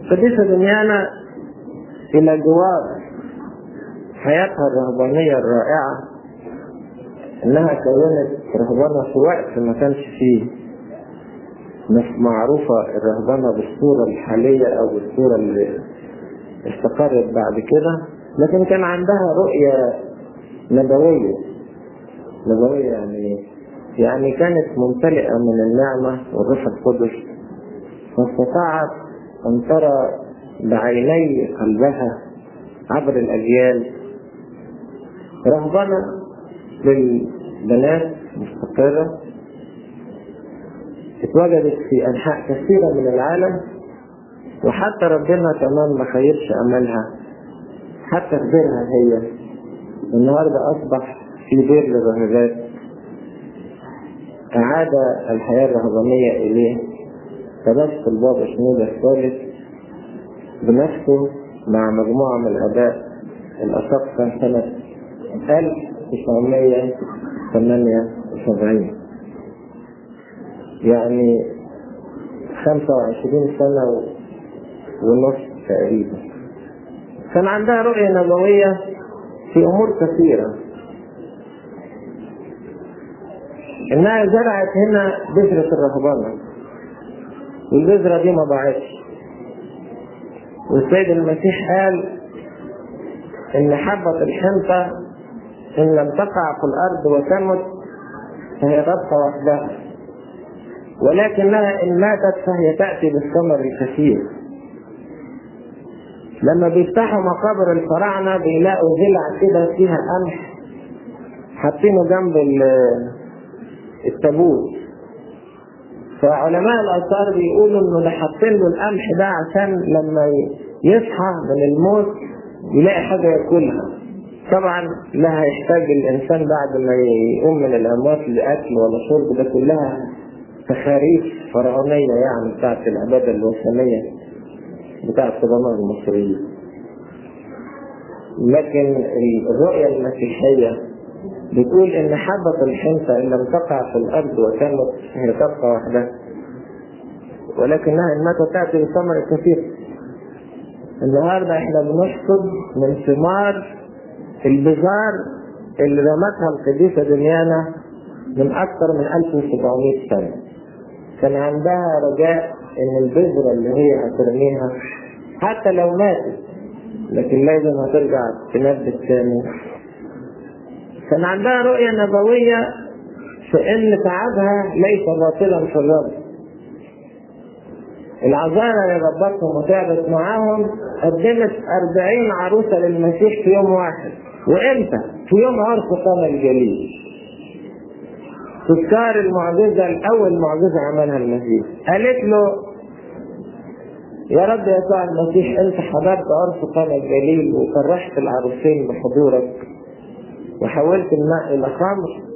قديسة دميانة إلى جوار حياتها الرهبانية الرائعة إنها كونت رهبانة في وقت ما كانش فيه مش معروفة الرهبانة بالصورة الحالية أو بالصورة اللي استقرت بعد كده لكن كان عندها رؤية نبوية نبوية يعني يعني كانت ممتلئة من النعمة والروح القدس فاستطاعت أن ترى بعيني قلبها عبر الأجيال رهبنة للبنات مستقرة اتوجدت في أنحاء كثيرة من العالم وحتى ربنا كمان ما خيرش أملها حتى في بيرها هي النهاردة أصبح في بير للراهبات أعاد الحياة الرهبانية إليه فبث البابا شنودة الثالث بنفسه مع مجموعة من الآباء الأساقفة سنة 1978 يعني 25 سنة ونص تقريبا كان عندها رؤية نبوية في أمور كثيرة إنها زرعت هنا بذرة الرهبنة والبذرة دي ما ضاعتش والسيد المسيح قال إن حبة الحنطة إن لم تقع في الأرض وتمت فهي تبقى وحدها ولكنها إن ماتت فهي تأتي بالثمر الكثير لما بيفتحوا مقابر الفراعنة بيلاقوا ضلع كده فيها قمح حاطينه جنب التابوت فعلماء الآثار بيقولوا إنه ده حاطين له القمح ده عشان لما يصحى من الموت يلاقي حاجة ياكلها طبعا لا هيحتاج الإنسان بعد ما يقوم من الأموات لأكل ولا شرب ده كلها تخاريف فرعونية يعني بتاعت العبادة الوثنية بتاعت القدماء المصريين لكن الرؤية المسيحية بتقول إن حبة الحنطة إن لم تقع في الأرض وكانت هي تبقى وحدها ولكنها إن ماتت تأتي بثمر كثير النهارده احنا بنحصد من ثمار البذار اللي رمتها القديسة دميانة من أكثر من 1700 سنة كان عندها رجاء إن البذرة اللي هي هترميها حتى لو ماتت لكن لازم هترجع تنبت تاني كان عندها رؤية نبوية في إن تعبها ليس باطلا في الرب العذارى اللي ربتهم وتعبت معاهم قدمت أربعين عروسة للمسيح في يوم واحد وإمتى؟ في يوم عرس قنا الجليل تذكار المعجزة الأول معجزة عملها المسيح قالت له يا رب يسوع المسيح أنت حضرت عرس قنا الجليل وفرحت العروسين بحضورك وحولت الماء إلى خمر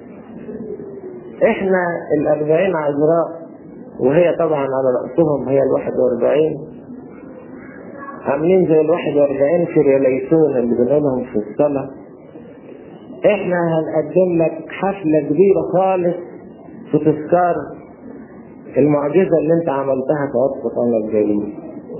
إحنا الأربعين عذراء وهي طبعا على رأسهم هي الواحد واربعين عاملين زي الواحد واربعين كرياليسون اللي بنقولهم في الصلاة احنا هنقدم لك حفلة كبيرة خالص في تذكار المعجزة اللي انت عملتها في عطف قنا الجليل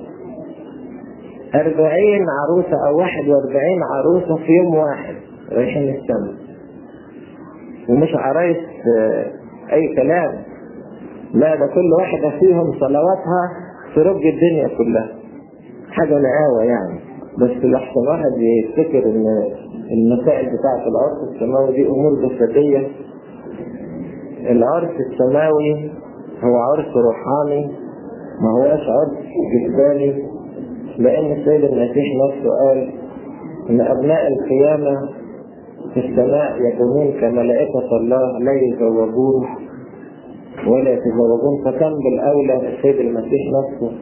أربعين عروسة أو واحد وأربعين عروسة في يوم واحد رايحين السما ومش عرايس أي كلام لا ده كل واحدة فيهم صلواتها ترج الدنيا كلها حاجة نقاوة يعني بس لحظة واحد يفتكر ان المسائل بتاعة العرس السماوي دي امور جسدية العرس السماوي هو عرس روحاني ما هوش عرس جسداني لان السيد المسيح نفسه قال ان ابناء القيامة في السماء يكونون كملائكة الله لا يزوجون ولا يتزوجون فكان بالأولى السيد المسيح نفسه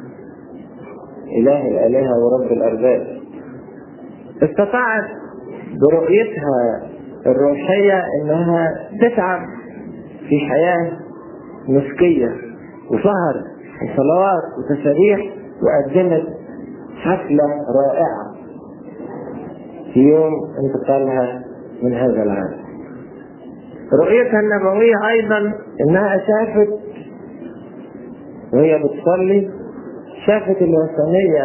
إله الآلهة ورب الأرباب استطاعت برؤيتها الروحية إنها تتعب في حياة مسكية وسهر وصلوات وتسابيح وقدمت حفلة رائعة في يوم انتقالها من هذا العالم رؤيتها النبوية أيضا إنها شافت وهي بتصلي شافت الوثنية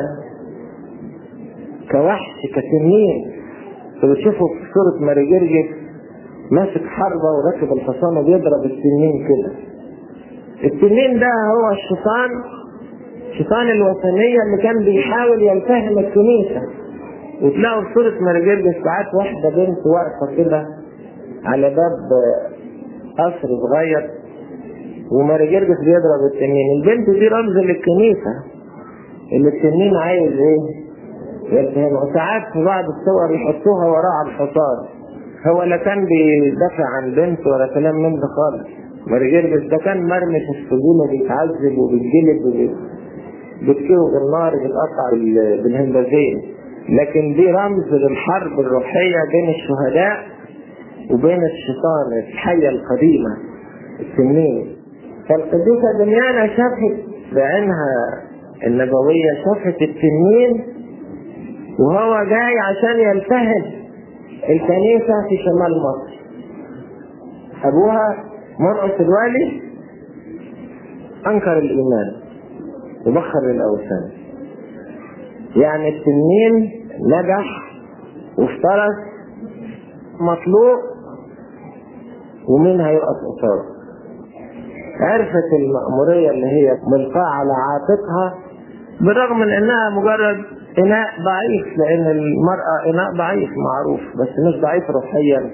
كوحش كتنين وتشوفه في صورة ماري ماسك حربة وراكب الحصان وبيضرب التنين كده التنين ده هو الشيطان شيطان الوثنية اللي كان بيحاول يلتهم الكنيسة وتلاقوا في صورة ماري ساعات واحدة بنت واقفة كده على باب قصر صغير وماري جرجس بيضرب التنين البنت دي رمز للكنيسة اللي التنين عايز ايه يلتهمها وساعات في بعض الصور يحطوها وراء الحصان هو لا كان بيدافع عن بنت ولا كلام من ده خالص ماري جرجس ده كان مرمي في السجون وبيتعذب وبيتجلد وبيتكوي بالنار بيتقطع بالهندازين لكن دي رمز للحرب الروحية بين الشهداء وبين الشيطان الحية القديمة التنين فالقديسة دميانة شافت بعينها النبوية شافت التنين وهو جاي عشان يلتهب الكنيسة في شمال مصر أبوها مرقس الوالي أنكر الإيمان وبخر الأوثان يعني التنين نجح وافترس مطلوب ومين هيقف قصاده عرفت المأمورية اللي هي ملقاة على عاتقها بالرغم من انها مجرد اناء ضعيف لان المرأة اناء ضعيف معروف بس مش ضعيف روحيا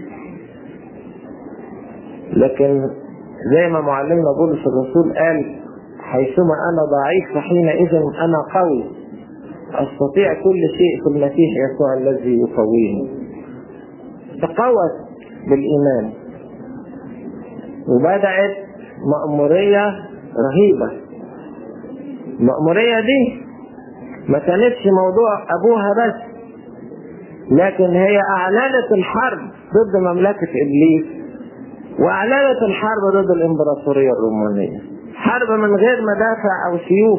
لكن زي ما معلمنا بولس الرسول قال حيثما انا ضعيف فحينئذ انا قوي استطيع كل شيء في المسيح يسوع الذي يقويني تقوت بالايمان وبدات مأمورية رهيبة المأمورية دي ما كانتش موضوع أبوها بس لكن هي أعلنت الحرب ضد مملكة إبليس وأعلنت الحرب ضد الإمبراطورية الرومانية حرب من غير مدافع أو سيوف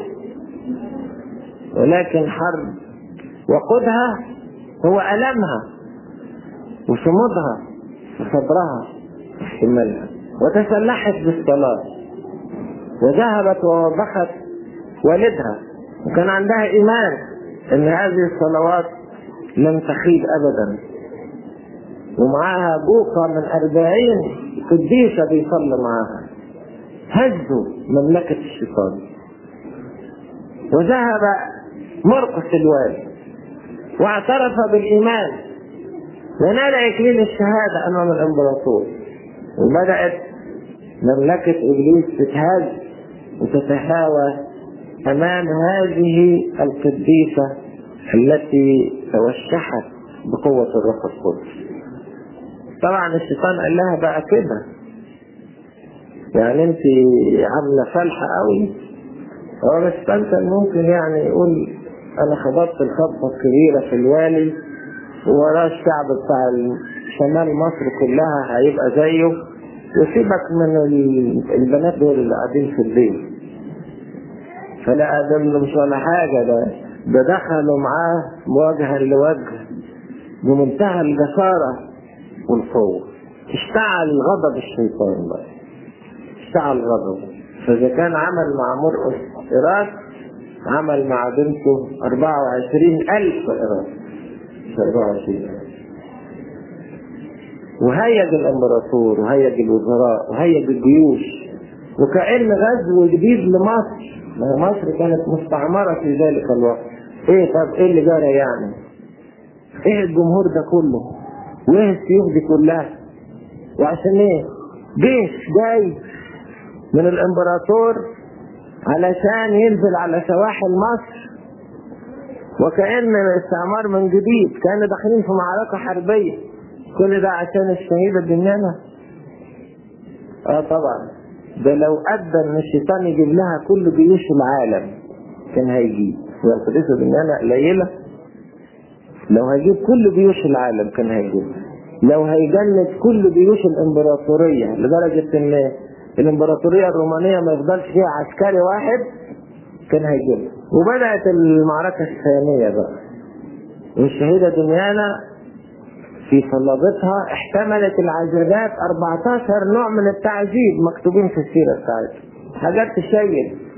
ولكن حرب وقودها هو ألمها وصمودها وصبرها واحتمالها وتسلحت بالصلاة وذهبت ووبخت والدها وكان عندها إيمان أن هذه الصلوات لن تخيب أبدا ومعاها بوقة من أربعين قديسة بيصلي معاها هزوا مملكة الشيطان وذهب مرقس الوالي واعترف بالإيمان ونال إكليل الشهادة أمام الإمبراطور وبدأت مملكة إبليس تتهز وتتهاوى أمام هذه القديسة التي توشحت بقوة الروح القدس طبعا الشيطان قال لها بقى كده يعني انت عامله فالحه قوي هو بس كان ممكن يعني يقول انا خبطت الخبطه الكبيره في الوالي ووراه الشعب بتاع شمال مصر كلها هيبقى زيه وسيبك من البنات دول اللي قاعدين في البيت فلا ده مش ولا حاجة ده ده دخلوا معاه وجها لوجه بمنتهى الجسارة والقوة اشتعل غضب الشيطان بقى اشتعل غضبه فإذا كان عمل مع مرقس إيراد عمل مع بنته 24 ألف إيراد 24 ألف وهيج الامبراطور وهيج الوزراء وهيج الجيوش وكأن غزو جديد لمصر ما مصر كانت مستعمرة في ذلك الوقت ايه طب ايه اللي جرى يعني ايه الجمهور ده كله وايه السيوف دي كلها وعشان ايه جيش جاي من الامبراطور علشان ينزل على سواحل مصر وكأن الاستعمار من جديد كانوا داخلين في معركة حربية كل ده عشان الشهيدة دنيانا اه طبعا ده لو ادى ان الشيطان يجيب لها كل جيوش العالم كان هيجيب والقديسة دنيانا قليلة لو هيجيب كل جيوش العالم كان هيجيب لو هيجند كل جيوش الامبراطورية لدرجة ان الامبراطورية الرومانية ما يفضلش فيها عسكري واحد كان هيجيب وبدأت المعركة الثانية بقى والشهيدة دنيانا في صلابتها احتملت العذابات 14 نوع من التعذيب مكتوبين في السيرة بتاعتها حاجات تشيل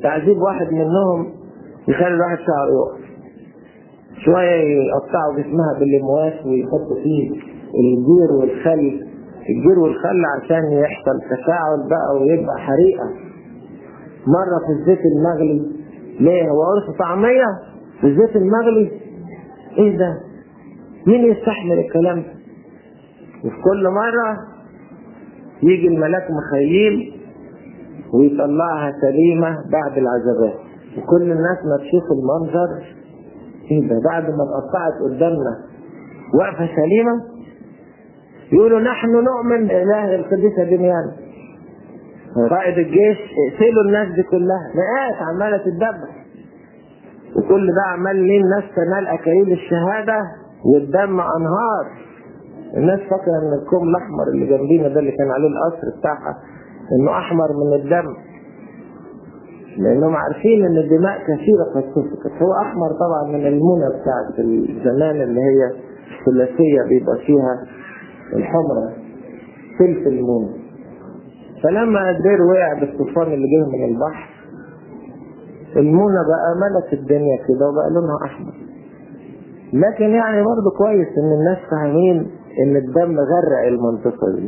تعذيب واحد منهم يخلي الواحد شعره يقف شوية يقطعوا جسمها باللمواس ويحطوا فيه الجير والخل الجير والخل عشان يحصل تفاعل بقى ويبقى حريقة مرة في الزيت المغلي ليه هو قرص طعمية في الزيت المغلي ايه ده مين يستحمل الكلام ده وفي كل مرة يجي الملاك مخيل ويطلعها سليمة بعد العذابات وكل الناس ما تشوف المنظر ايه ده بعد ما اتقطعت قدامنا واقفة سليمة يقولوا نحن نؤمن بإله القديسة دميان قائد الجيش اقتلوا الناس دي كلها مئات عمالة تتذبح وكل ده عمال ليه الناس تنال أكاييل الشهادة والدم أنهار الناس فاكرة إن الكوم الأحمر اللي جنبينا ده اللي كان عليه القصر بتاعها إنه أحمر من الدم لأنهم عارفين إن الدماء كثيرة قد سفكت هو أحمر طبعا من المنى بتاعت الزمان اللي هي ثلاثية بيبقى فيها الحمرة سلف المنى فلما الدير وقع بالطوفان اللي جه من البحر المونة بقى ملت الدنيا كده وبقى لونها احمر لكن يعني برضه كويس ان الناس فاهمين ان الدم غرق المنطقة دي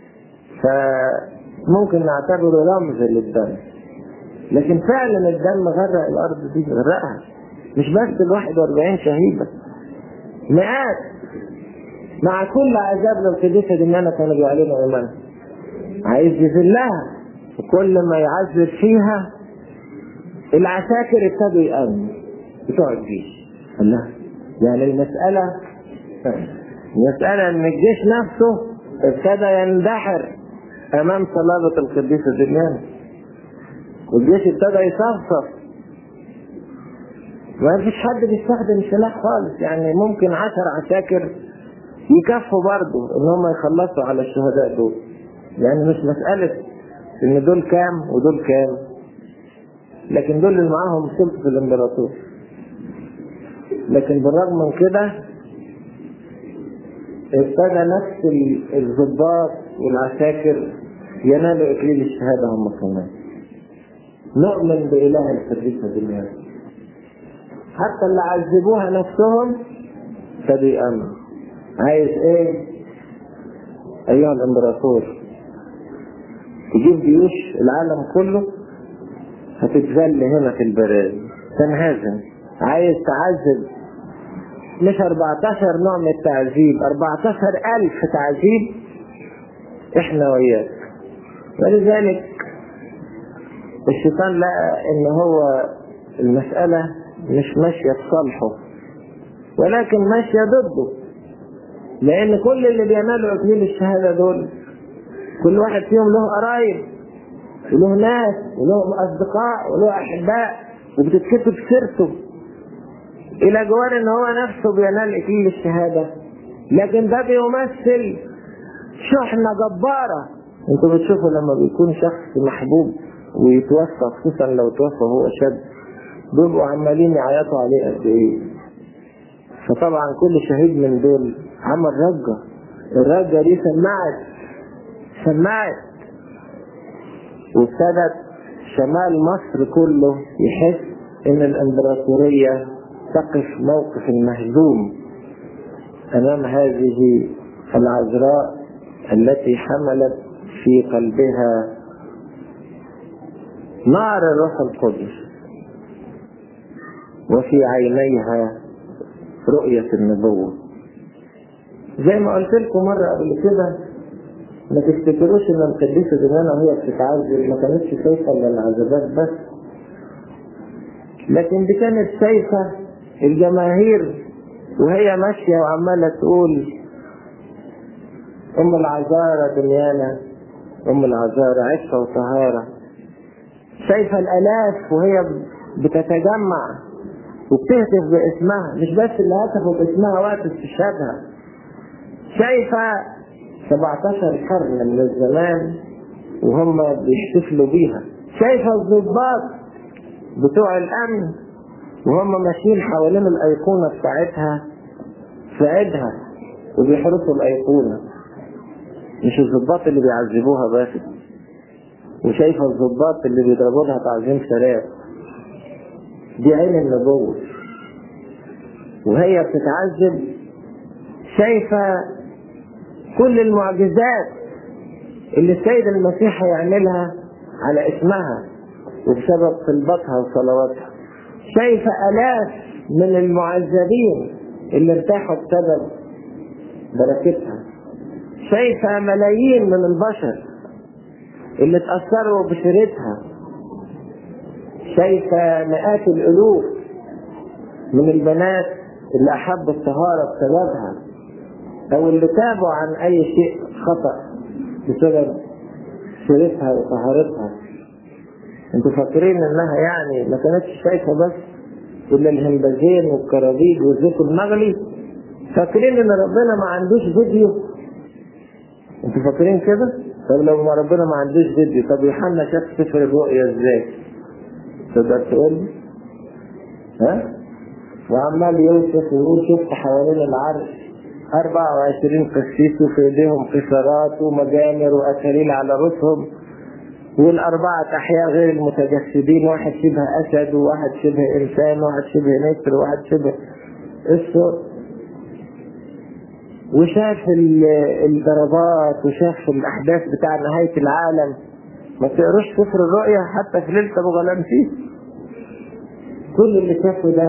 فممكن نعتبره رمز للدم لكن فعلا الدم غرق الارض دي غرقها مش بس ال 41 شهيدة مئات مع كل عذاب لو كدسة دمانا كانوا بيعلنوا ايمانها عايز يذلها وكل ما يعذب فيها العساكر ابتدوا يأمنوا بتوع الجيش الله يعني المسألة المسألة ان الجيش نفسه ابتدى يندحر امام صلابة القديسة دميان والجيش ابتدى يصفصف ما فيش حد بيستخدم سلاح خالص يعني ممكن عشر عساكر يكفوا برضه ان هم يخلصوا على الشهداء دول يعني مش مسألة ان دول كام ودول كام لكن دول اللي معاهم سلطة الامبراطور لكن بالرغم من كده ابتدى نفس الضباط والعساكر ينالوا اكليل الشهادة هم كمان نؤمن بإله القديسة بالله حتى اللي عذبوها نفسهم ابتدوا يأمنوا عايز ايه ايها الامبراطور تجيب جيوش العالم كله هتتذل هنا في البراري تنهزم عايز تعذب مش 14 نوع من التعذيب 14 ألف تعذيب احنا وياك ولذلك الشيطان لقى ان هو المسألة مش ماشية في صالحه ولكن ماشية ضده لان كل اللي بينالوا اكليل الشهادة دول كل واحد فيهم له قرايب وله ناس وله اصدقاء وله احباء وبتتكتب سيرته الى جوار ان هو نفسه بينال اكليل الشهاده لكن ده بيمثل شحنه جباره انتوا بتشوفوا لما بيكون شخص محبوب ويتوفى خصوصا لو توفى هو شاب بيبقوا عمالين يعيطوا عليه قد ايه فطبعا كل شهيد من دول عمل رجه الرجه دي سمعت سمعت وابتدت شمال مصر كله يحس ان الامبراطورية تقف موقف المهزوم امام هذه العذراء التي حملت في قلبها نار الروح القدس وفي عينيها رؤية النبوة زي ما قلت لكم مرة قبل كده ما تفتكروش ان القديسة زمان وهي بتتعذب ما كانتش شايفة الا العذابات بس لكن دي كانت شايفة الجماهير وهي ماشية وعمالة تقول ام العذارى دنيانا ام العذارى عفة وطهارة شايفة الالاف وهي بتتجمع وبتهتف باسمها مش بس اللي هتفوا باسمها وقت استشهادها شايفة 17 قرن من الزمان وهم بيحتفلوا بيها شايفة الضباط بتوع الأمن وهم ماشيين حوالين الأيقونة بتاعتها في عيدها وبيحرسوا الأيقونة مش الضباط اللي بيعذبوها بس وشايفة الضباط اللي بيضربوا لها تعظيم شراب دي عين النبوة وهي بتتعذب شايفة كل المعجزات اللي السيد المسيح هيعملها على اسمها وبسبب طلباتها وصلواتها شايفة آلاف من المعذبين اللي ارتاحوا بسبب بركتها شايفة ملايين من البشر اللي اتأثروا بسيرتها شايفة مئات الألوف من البنات اللي أحبوا الطهارة بسببها أو اللي تابوا عن أي شيء خطأ بسبب سيرتها وطهارتها انتوا فاكرين انها يعني ما كانتش شايفه بس الا الهمبازين والكرابيج والزيت المغلي فاكرين ان ربنا ما عندوش فيديو انتوا فاكرين كده طب لو ما ربنا ما عندوش فيديو طب يوحنا شاف سفر الرؤيا ازاي تقدر تقول لي ها وعمال يوصف ويقول شفت حوالين العرش 24 قسيس وفي ايديهم قصارات ومجامر واكاليل على رؤوسهم والأربعة أحياء غير المتجسدين واحد شبه أسد وواحد شبه إنسان وواحد شبه نسر وواحد شبه أسر وشاف الضربات وشاف الأحداث بتاع نهاية العالم ما تقروش سفر الرؤيا حتى في ليلة أبو غلامسيس كل اللي شافه ده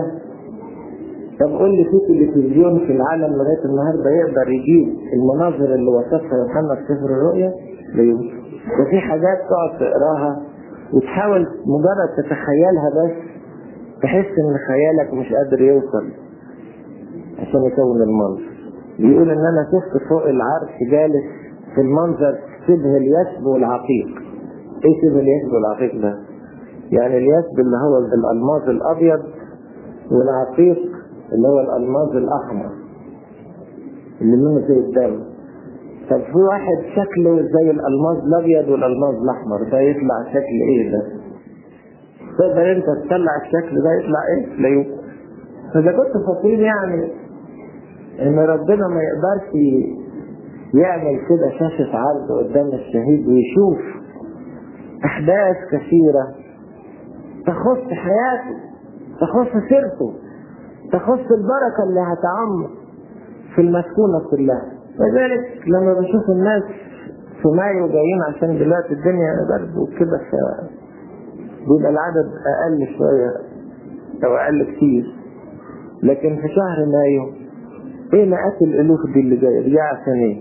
طب قول لي في تلفزيون في العالم لغاية النهاردة يقدر يجيب المناظر اللي وصفها يوحنا في سفر الرؤيا لا يمكن وفي حاجات تقعد تقراها وتحاول مجرد تتخيلها بس تحس ان خيالك مش قادر يوصل عشان يكون المنظر بيقول ان انا شفت فوق العرش جالس في المنظر شبه اليسب والعقيق ايه شبه اليسب والعقيق ده يعني اليسب اللي هو الالماظ الابيض والعقيق اللي هو الالماظ الاحمر اللي منه زي الدم طب في واحد شكله زي الالماس الابيض والالماس الاحمر ده يطلع شكل ايه ده؟ تقدر انت تطلع الشكل ده يطلع ايه؟ لا يمكن. فاذا كنت فاكرين يعني ان ربنا ما يقدرش يعمل كده شاشة عرض قدام الشهيد ويشوف احداث كثيرة تخص حياته تخص سيرته تخص البركة اللي هتعم في المسكونة كلها لذلك لما بشوف الناس في مايو جايين عشان دلوقتي الدنيا برد وكده ف بيبقى العدد اقل شويه او اقل كتير لكن في شهر مايو ايه مئات الالوف دي اللي جايه دي عشان ايه؟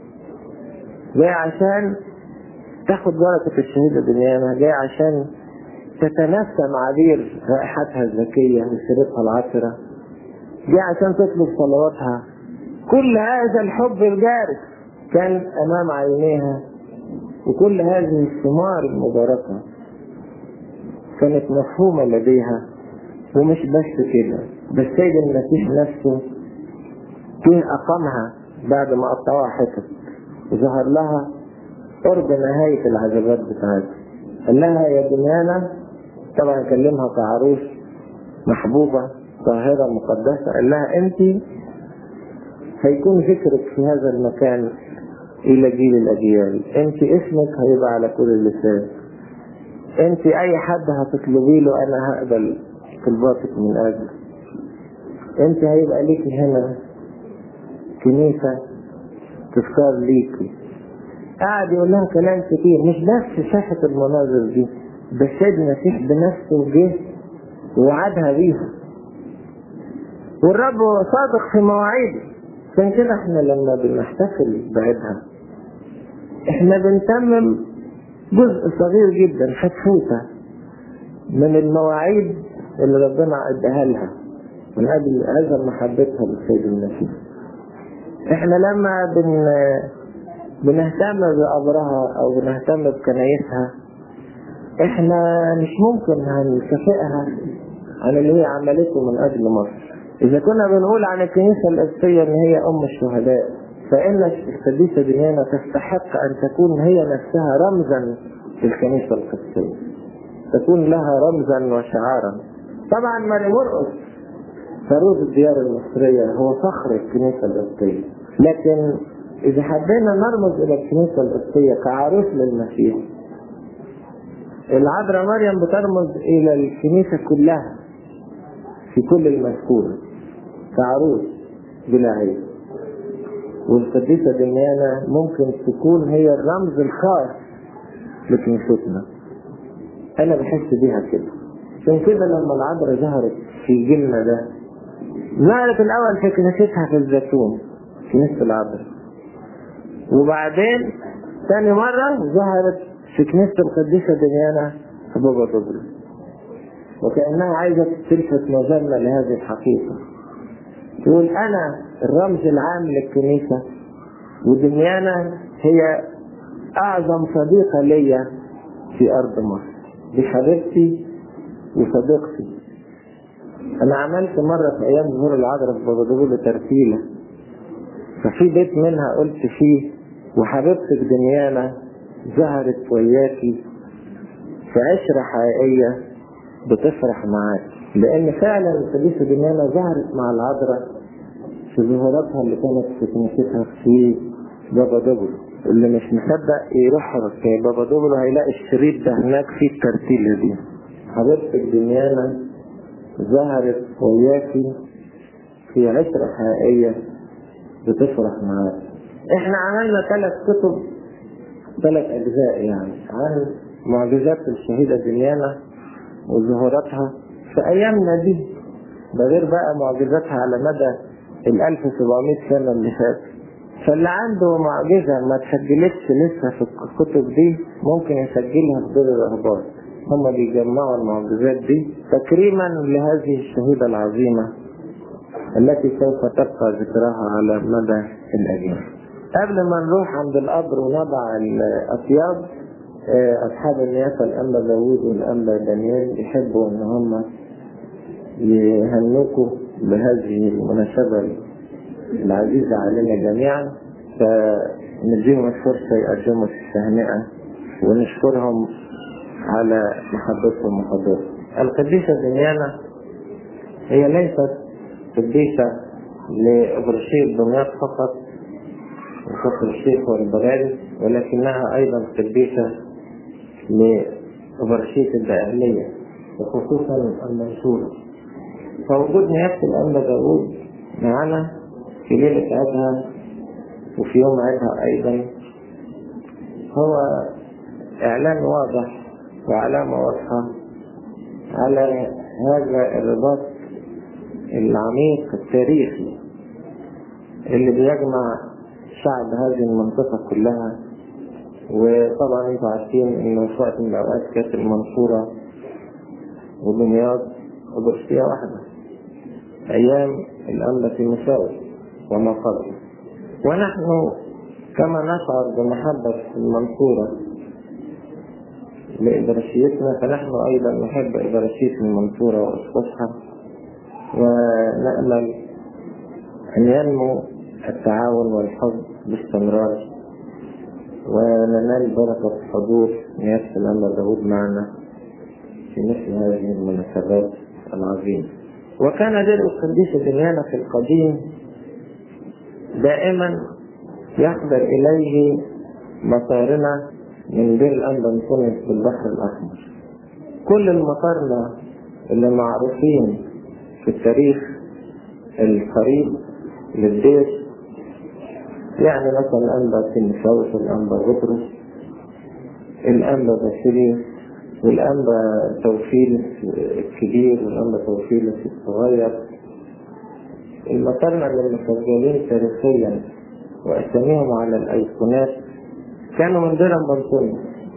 جاي عشان تاخد بركة الشهيدة دنيانا جاي عشان تتنسم عبير رائحتها الزكية وسيرتها العطرة جاي عشان تطلب صلواتها كل هذا الحب الجارف كان امام عينيها وكل هذه الثمار المباركة كانت مفهومة لديها ومش بس كده ده السيد المسيح نفسه جه أقامها بعد ما قطعوها حتت وظهر لها قرب نهاية العذابات بتاعتها قال لها يا دنيانا طبعا كلمها كعروس محبوبة طاهرة مقدسة قال لها أنت هيكون ذكرك في هذا المكان إلى جيل الأجيال أنت اسمك هيبقى على كل اللسان أنت أي حد هتطلبي له أنا هقبل طلباتك من أجل أنت هيبقى ليكي هنا كنيسة تذكار ليكي قاعد يقول لها كلام كتير مش بس شافت المناظر دي ده السيد المسيح بنفسه جه ووعدها بيها والرب هو صادق في مواعيده عشان كده احنا لما بنحتفل بعيدها احنا بنتمم جزء صغير جدا فتفوتة من المواعيد اللي ربنا اداها لها من اجل اجل محبتها للسيد المسيح احنا لما بن بنهتم بقبرها او بنهتم بكنايسها احنا مش ممكن هنكافئها عن اللي هي عملته من اجل مصر اذا كنا بنقول عن الكنيسه القبطيه ان هي ام الشهداء فان القديسه ديانا تستحق ان تكون هي نفسها رمزا للكنيسه القبطيه تكون لها رمزا وشعارا طبعا ماري مرقس فاروق الديار المصريه هو فخر الكنيسه القبطيه لكن اذا حبينا نرمز الى الكنيسه القبطيه كعروس للمسيح العذراء مريم بترمز الى الكنيسه كلها في كل المذكورة كعروس بلا عيب والقديسة دميانة ممكن تكون هي الرمز الخاص لكنيستنا أنا بحس بيها كده عشان كده لما العذراء ظهرت في جيلنا ده ظهرت الأول في كنيستها في الزيتون كنيسة العذراء وبعدين ثاني مرة ظهرت في كنيسة القديسة دميانة في بابا دبري وكأنها عايزة تلفت نظرنا لهذه الحقيقة تقول أنا الرمز العام للكنيسة ودميانة هي أعظم صديقة ليا في أرض مصر دي حبيبتي وصديقتي أنا عملت مرة في أيام ظهور العذراء في بابا دبري ترتيلة ففي بيت منها قلت فيه وحبيبتك دنيانا ظهرت وياكي في عشرة حقيقية بتفرح معاك لأن فعلا القديسة دنيانا ظهرت مع العذراء في ظهوراتها اللي كانت في كنيستها في بابا دبل اللي مش مصدق يروح في بابا دبل هيلاقي الشريط ده هناك فيه الترتيلة دي حبيبتك دنيانا ظهرت وياكي في عشرة حقيقية بتفرح معاك احنا عملنا ثلاث كتب ثلاث اجزاء يعني عن معجزات الشهيدة دنيانا وظهوراتها في ايامنا دي ده غير بقى معجزاتها على مدى ال 1700 سنة اللي فاتت فاللي عنده معجزة ما تسجلتش لسه في الكتب دي ممكن يسجلها في دور الأخبار هم بيجمعوا المعجزات دي تكريما لهذه الشهيدة العظيمة التي سوف تبقى ذكرها على مدى الأجيال قبل ما نروح عند القبر ونضع الأطياب أصحاب النيافة الأنبا داوود والأنبا دانيال يحبوا إن هم يهنوكوا بهذه المناسبة العزيزة علينا جميعا فنديهم الفرصة يقدموا التهنئة ونشكرهم على محبتهم وحضورهم. القديسة دنيانا هي ليست قديسة لإبرشية دمياط فقط وكفر الشيخ والبغالي ولكنها أيضا قديسة لإبرشية الدقهلية وخصوصا المنصورة فوجود نيابة الأنبا داوود معنا في ليلة عيدها وفي يوم عيدها أيضا هو إعلان واضح وعلامة واضحة على هذا الرباط العميق التاريخي اللي بيجمع شعب هذه المنطقة كلها وطبعا انتوا عارفين انه في وقت من الاوقات كانت المنصورة ودمياط وبرشية واحدة ايام الانبا في مساوي وما قبل ونحن كما نشعر بمحبة المنصورة لإدراسيتنا فنحن أيضا نحب إدراسية المنصورة وأسقفها ونأمل أن ينمو التعاون والحب باستمرار وننال بركة حضور نيابة الأمر داود معنا في مثل هذه المناسبات العظيمة وكان دير القديس دميانة في القديم دائما يحضر إليه مطارنا من دير الأنبا نكونس بالبحر الأحمر كل المطارنا اللي معروفين في التاريخ القريب للدير يعني مثلا الأنبا تيموثاوس والأنبا بطرس الأنبا باسيليوس والأنبا توفيل الكبير والأنبا توفيل الصغير المطارنا اللي مسجلين تاريخيا وأساميهم على الأيقونات كانوا من درهم بنطوني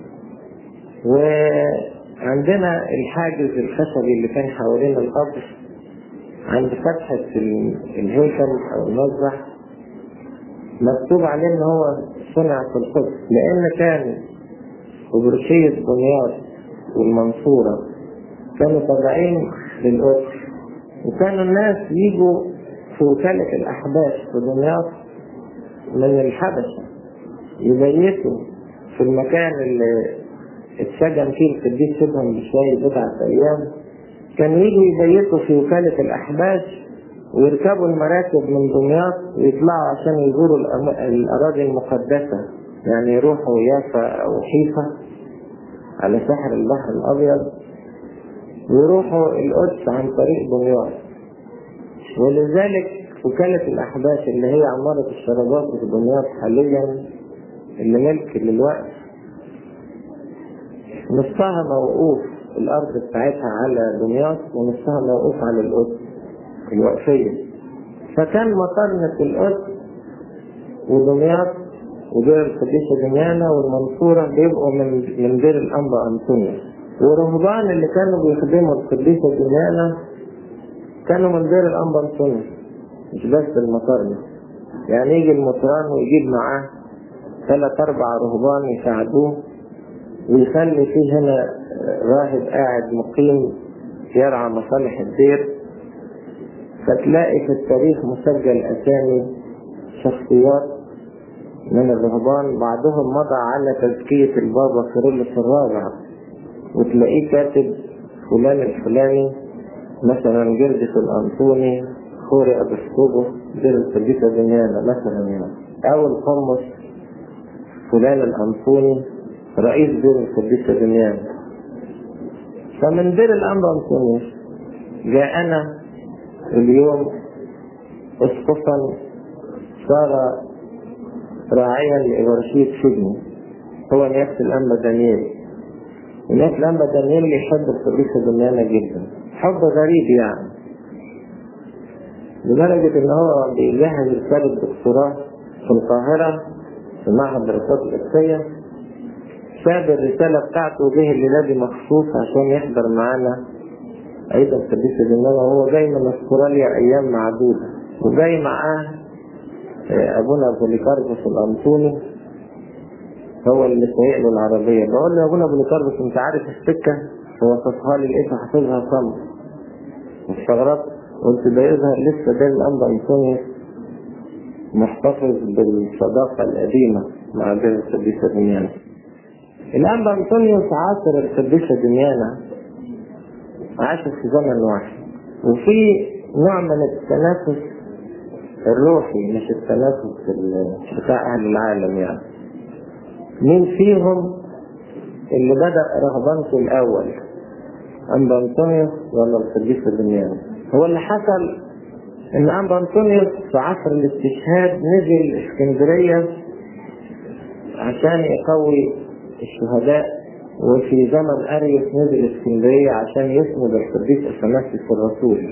وعندنا الحاجز الخشبي اللي كان حوالين القبر عند فتحة الهيكل أو المذبح مكتوب عليه إن هو صنع في القدس لأن كان أبرشية دمياط والمنصورة كانوا تابعين للقدس وكانوا الناس يجوا في وكالة الأحباش في دمياط من الحبشة يبيتوا في المكان اللي اتسجن فيه القديس شبهم بشوية بضعة أيام كانوا يجوا يبيتوا في وكالة الأحباش ويركبوا المراكب من دمياط ويطلعوا عشان يزوروا الأراضي المقدسة يعني يروحوا يافا أو حيفا على ساحل البحر الأبيض يروحوا القدس عن طريق دمياط ولذلك وكالة الأحداث اللي هي عمارة الشرابات في دمياط حاليا اللي ملك للوقت نصها موقوف الأرض بتاعتها على دمياط ونصها موقوف على القدس الوقفية فكان مطرنة القدس ودمياط ودير القديسة دميانة والمنصورة بيبقوا من من دير الأنبا أنطونيوس ورهبان اللي كانوا بيخدموا القديسة دميانة كانوا من دير الأنبا أنطونيوس مش بس المطرنة يعني يجي المطران ويجيب معاه ثلاث أربع رهبان يساعدوه ويخلي فيه هنا راهب قاعد مقيم يرعى مصالح الدير فتلاقي في التاريخ مسجل أسامي شخصيات من الرهبان بعضهم مضى على تزكية البابا كيرلس الرابع وتلاقيه كاتب فلان الفلاني مثلا جردة الأنطوني خوري أبسكوبو دير القديسة دنيانا مثلا يعني أو القمص فلان الأنطوني رئيس دير القديسة دنيانا فمن دير الأنبا أنطونيوس جاءنا اليوم اسقفا صار راعيا لإبرشية سجن هو نيافة الأنبا دانييل نيافة الأنبا دانييل يحب القديسة دنيانا جدا حب غريب يعني لدرجة إن هو بيجهز رسالة دكتوراه في القاهرة في معهد الدراسات الأساسية ساب الرسالة بتاعته وجه الليلة دي مخصوص عشان يحضر معانا عيد القديسة دنيانا وهو جاي من استراليا أيام معدودة وجاي معاه ابونا بوليكاربوس الانطوني هو اللي سايق له العربية بقول له يا ابونا بوليكاربوس انت عارف السكة ووصفها لي لقيته حافظها صم استغربت قلت ده يظهر لسه ده الانبا انطونيوس محتفظ بالصداقة القديمة مع دير القديسة دميانا الانبا انطونيوس عاصر القديسة دميانا عاش في زمن واحد وفي نوع من التنافس الروحي مش التنافس بتاع أهل العالم يعني مين فيهم اللي بدأ رهبانته الأول أنبا أنطونيوس ولا القديس الدنياني هو اللي حصل إن أنبا أنطونيوس في عصر الاستشهاد نزل اسكندرية عشان يقوي الشهداء وفي زمن أريوس نزل اسكندرية عشان يسند القديس أثناسيوس الرسول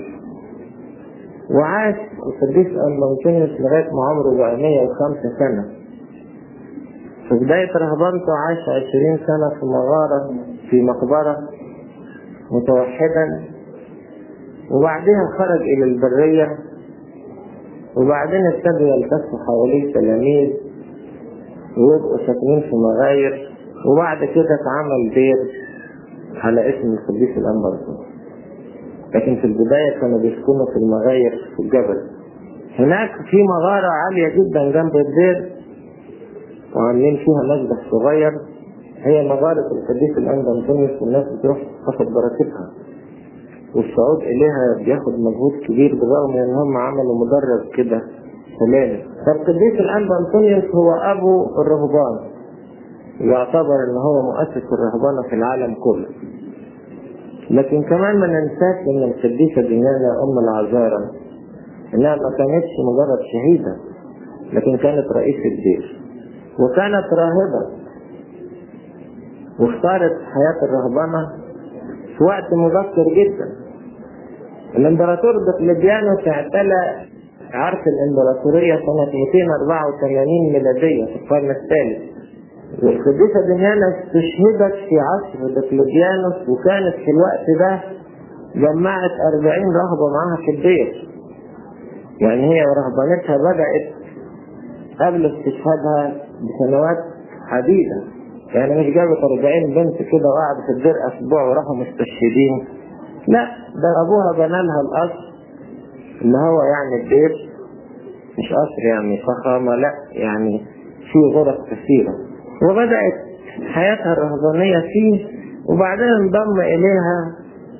وعاش القديس أنطونيوس لغاية ما عمره بقى 105 سنة في بداية رهبانته عاش 20 سنة في مغارة في مقبرة متوحدا وبعدها خرج إلى البرية وبعدين ابتدوا يلتفوا حواليه تلاميذ ويبقوا ساكنين في مغاير وبعد كده اتعمل دير على اسم القديس الأنبا لكن في البداية كانوا بيسكنوا في المغاير في الجبل هناك في مغارة عالية جدا جنب الدير وعاملين فيها مسبح صغير هي مغارة القديس الأنبا أنطونيوس والناس بتروح تاخد بركتها والصعود إليها بياخد مجهود كبير بالرغم من إن هم عملوا مدرج كده سلالم فالقديس الأنبا أنطونيوس هو أبو الرهبان يعتبر إن هو مؤسس الرهبانة في العالم كله لكن كمان ما ننساش ان القديسه ديانا ام العذارى انها ما كانتش مجرد شهيده لكن كانت رئيس الدير وكانت راهبه واختارت حياه الرهبنه في وقت مبكر جدا الامبراطور دقلديانوس اعتلى عرش الامبراطوريه سنه 284 ميلاديه في القرن الثالث والقديسة ديانا استشهدت في عصر دقلديانوس وكانت في الوقت ده جمعت أربعين رهبة معاها في الدير يعني هي رهبانتها بدأت قبل استشهادها بسنوات عديدة يعني مش جابت 40 بنت كده وقعدت في الدير أسبوع وراحوا مستشهدين لا ده أبوها بنى لها القصر اللي هو يعني الدير مش قصر يعني فخامة لا يعني في غرف كثيرة وبدأت حياتها الرهبانية فيه وبعدين انضم إليها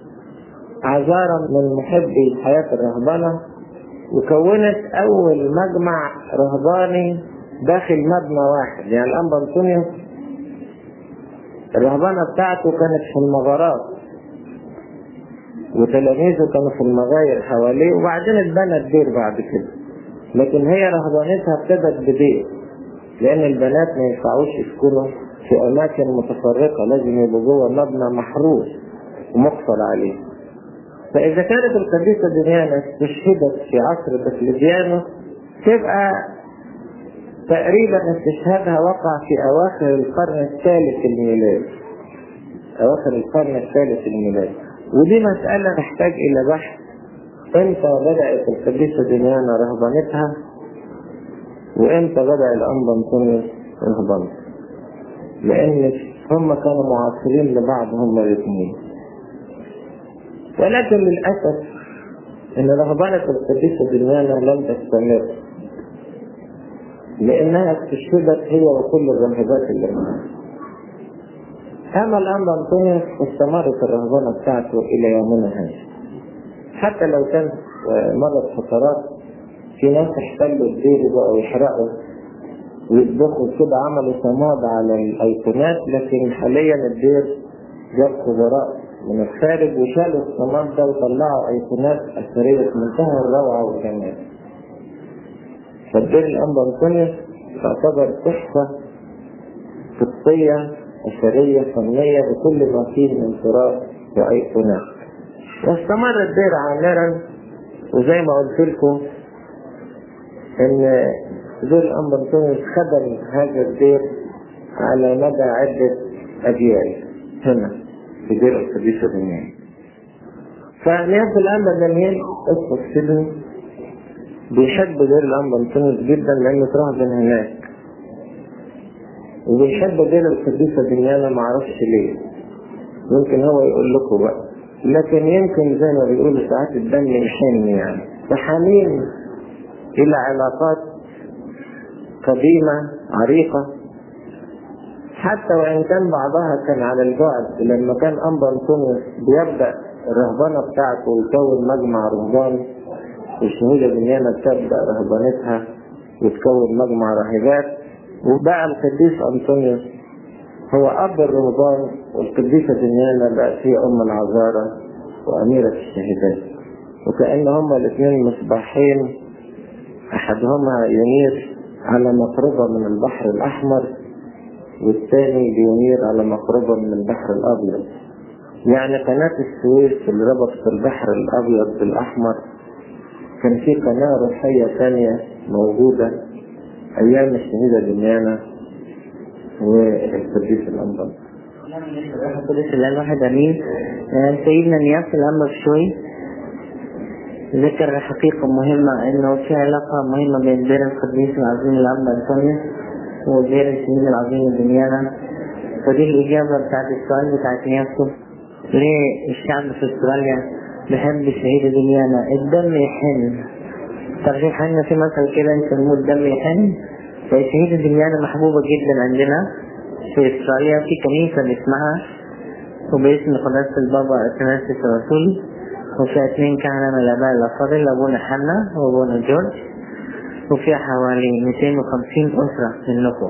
عذارى من محبي حياة الرهبنة وكونت أول مجمع رهباني داخل مبنى واحد يعني الأنبا أنطونيوس الرهبانة بتاعته كانت في المغارات وتلاميذه كانوا في المغاير حواليه وبعدين اتبنى الدير بعد كده لكن هي رهبانتها ابتدت بدير لأن البنات ما ينفعوش يسكنوا في أماكن متفرقة لازم يبقوا جوه مبنى محروس ومقفل عليه فإذا كانت القديسة ديانا استشهدت في عصر بسلديانوس تبقى تقريبا استشهادها وقع في أواخر القرن الثالث الميلادي أواخر القرن الثالث الميلادي ودي مسألة تحتاج إلى بحث امتى بدأت القديسة ديانا رهبانتها وامتى بدأ الأنبا أنطونيوس رهبانته لأن هم كانوا معاصرين لبعض هم الاثنين ولكن للأسف أن رهبانة القديسة ديانا لم تستمر لأنها استشهدت هي وكل الراهبات اللي معها أما الأنبا أنطونيوس استمرت الرهبانة بتاعته إلى يومنا هذا حتى لو كان مرت فترات في ناس احتلوا الدير بقوا يحرقوا ويطبخوا كده عملوا صماد على الايقونات لكن حاليا الدير جاب خبراء من الخارج وشالوا الصماد ده وطلعوا ايقونات اثريه في منتهى الروعه والجمال. فالدير الانبا انطونيوس تعتبر تحفه قبطيه اثريه فنيه بكل ما فيه من تراث وايقونات. واستمر الدير عامرا وزي ما قلت لكم ان دول أمر تونس خدم هذا الدير على مدى عدة أجيال هنا في دير القديسة دانيال فنيابة الأنبا دانيال قصة سيدني بيحب دير الأنبا تونس جدا لأنه تراهبن هناك وبيحب دير القديسة دانيال معرفش ليه يمكن هو يقول لكم بقى لكن يمكن زي ما بيقولوا ساعات الدم يحن يعني فحنين إلى علاقات قديمة عريقة حتى وإن كان بعضها كان على البعد لما كان أنبا أنطونيوس بيبدأ الرهبنة بتاعته ويكون مجمع رهبان والشهودة دنيانا تبدأ رهبانتها وتكون مجمع راهبات وبقى القديس أنطونيوس هو أب الرهبان والقديسة دنيانا بقت هي أم العذارى وأميرة الشهيدات وكأن هما الاثنين مصباحين أحدهما ينير على مقربة من البحر الأحمر والثاني بينير على مقربة من البحر الأبيض يعني قناة السويس اللي ربطت البحر الأبيض بالأحمر كان في قناة روحية ثانية موجودة أيام الشهيدة دنيانا والقديس الأنبا القدس الله الواحد امين سيدنا نياس الامر شوي ذكر حقيقة مهمة انه في علاقة مهمة بين دير القديس العظيم الاب انطونيوس ودير الشهيد العظيم دنيانا ودي الاجابة بتاعت السؤال بتاعت نياسو ليه الشعب في استراليا بيحب الشهيدة دنيانا الدم يحن تعرفين حنا في مثل كده يسموه الدم يحن فالشهيدة دنيانا محبوبة جدا عندنا في استراليا في كنيسة اسمها وباسم قداسة البابا اثناسيس الرسول وفيها اثنين كهنة من الآباء الأفاضل أبونا حنا وأبونا جورج وفيها حوالي 250 أسرة من النفو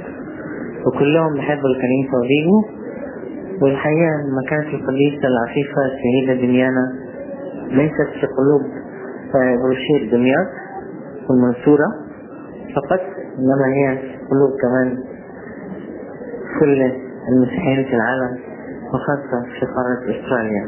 وكلهم بيحبوا الكنيسة وبيجوا والحقيقة مكانة القديسة العفيفة الشهيدة دنيانا ليست في قلوب بروشير دمياط والمنصورة فقط إنما هي في قلوب كمان كل المسيحيين في العالم وخاصة في قارة أستراليا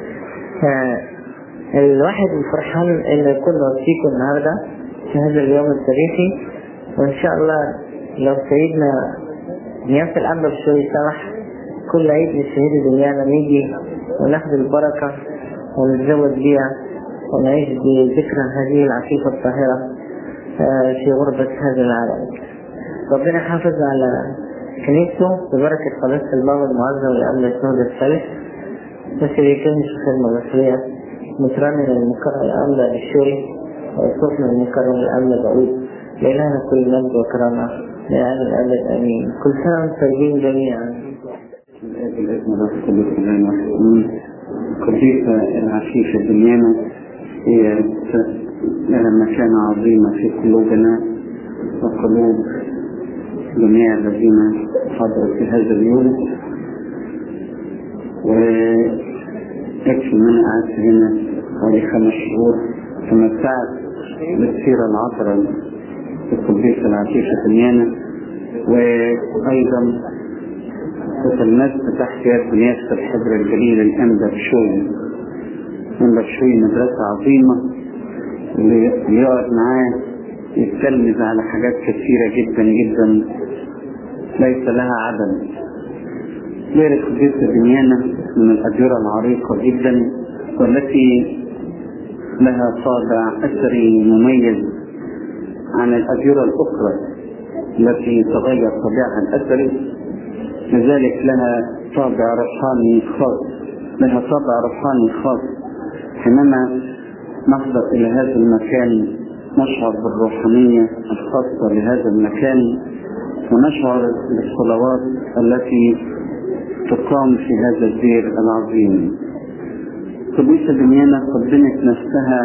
الواحد فرحان ان يكون وفيكم النهارده في هذا اليوم التاريخي وان شاء الله لو سيدنا نيافة الأنبا بشوي سمح كل عيد للشهيد دنيانا نيجي وناخد البركة ونتزود بيها ونعيش بذكرى هذه العفيفة الطاهرة في غربة هذا العالم ربنا يحافظ على كنيسته ببركة قداسة البابا المعظم لأمن الشهود الثالث بس اللي كان الشيخ المغربية مترامي المكرم الأمن الشوري وصوتنا المكرم الأمن بعيد لإلهنا كل مجد وكرامة لأهل الأبد آمين كل سنة وانتم طيبين جميعا الاسم الرب كل سلام وحسنين قديسة العفيفة دنيانا هي لها مكانة عظيمة في قلوبنا وقلوب جميع الذين حضروا في هذا اليوم يكفي ان انا قعدت هنا حوالي خمس شهور تمتعت بالسيرة العطرة القديسة العفيفة تنيانا وأيضا تتلمذت تحت يد نياسة الحبر الجليل الأنبا بشوي أنبا بشوي مدرسة عظيمة اللي يقعد معاه يتكلم على حاجات كثيرة جدا جدا ليس لها عدد غير القديسة دنيانا من الأديرة العريقة جدا والتي لها طابع أثري مميز عن الأديرة الأخرى التي تغير طابعها الأثري لذلك لها طابع روحاني خاص لها طابع روحاني خاص حينما نحضر إلى هذا المكان نشعر بالروحانية الخاصة لهذا المكان ونشعر بالصلوات التي تقام في هذا الدير العظيم قديسة دنيانا قدمت نفسها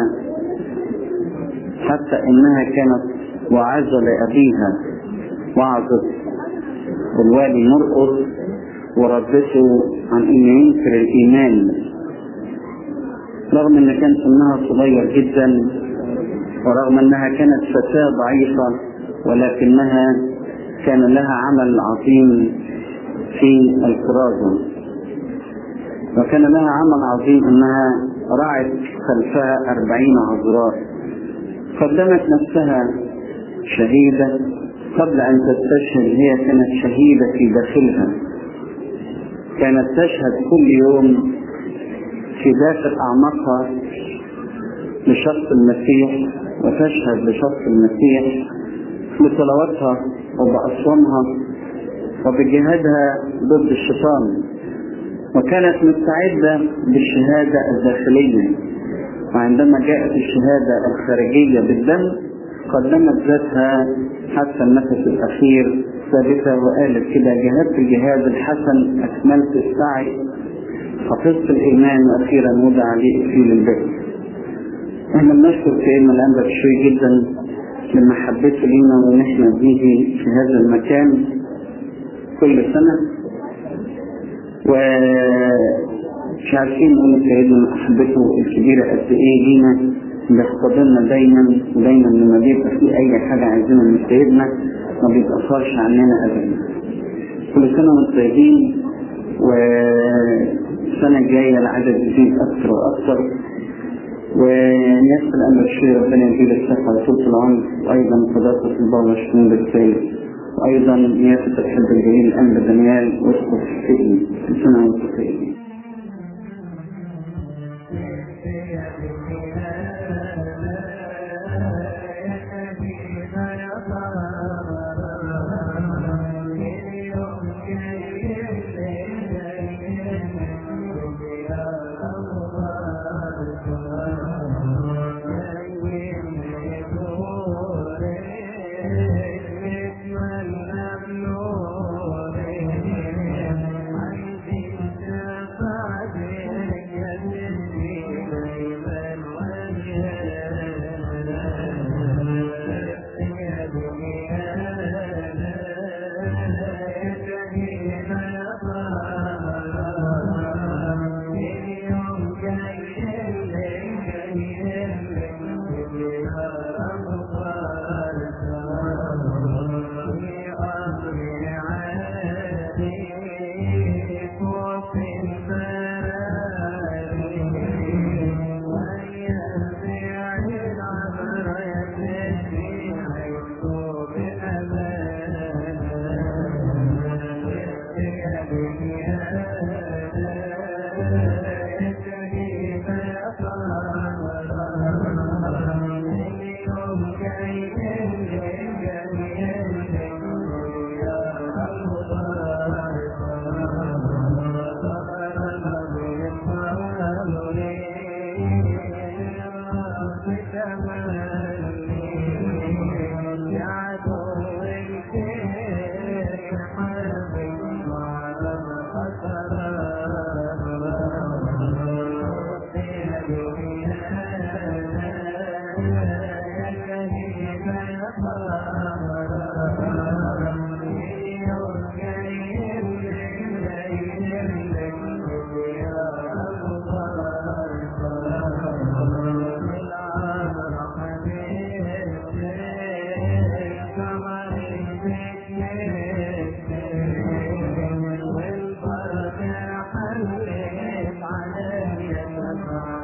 حتى انها كانت وعظة لأبيها وعظت الوالي مرقص وردته عن انه ينكر الايمان رغم ان كان سنها صغير جدا ورغم انها كانت فتاة ضعيفة ولكنها كان لها عمل عظيم في الكرازة وكان لها عمل عظيم انها رعت خلفها أربعين عذراء قدمت نفسها شهيدة قبل أن تستشهد هي كانت شهيدة في داخلها كانت تشهد كل يوم في داخل أعماقها لشخص المسيح وتشهد لشخص المسيح بصلواتها وبأصوامها وبجهادها ضد الشيطان وكانت مستعدة بالشهادة الداخلية وعندما جاءت الشهادة الخارجية بالدم قدمت ذاتها حتى النفس الأخير ثابتة وقالت كده جهدت الجهاد الحسن أكملت السعي حفظت الإيمان وأخيرا وضع لي إكليل البر احنا بنشكر سيدنا الأنبا شوي جدا لمحبته لينا وإن احنا بنيجي في هذا المكان كل سنة ومش عارفين نقول سيدنا محبته الكبيرة قد إيه لينا بيحتضننا دايما ودايما لما بيبقى في أي حاجة عايزينها من سيدنا ما بيتأثرش عننا أبدا كل سنة وانتم طيبين والسنة الجاية العدد يزيد أكثر وأكثر ونفس الأمر الشيء ربنا يديله الصحة وطول العمر وأيضا صداقة البابا شمول الثالث وأيضا نيافة الحب الجليل الأنبا دانيال واسقف السجن كل سنة وانتم طيبين Thank you. السلامة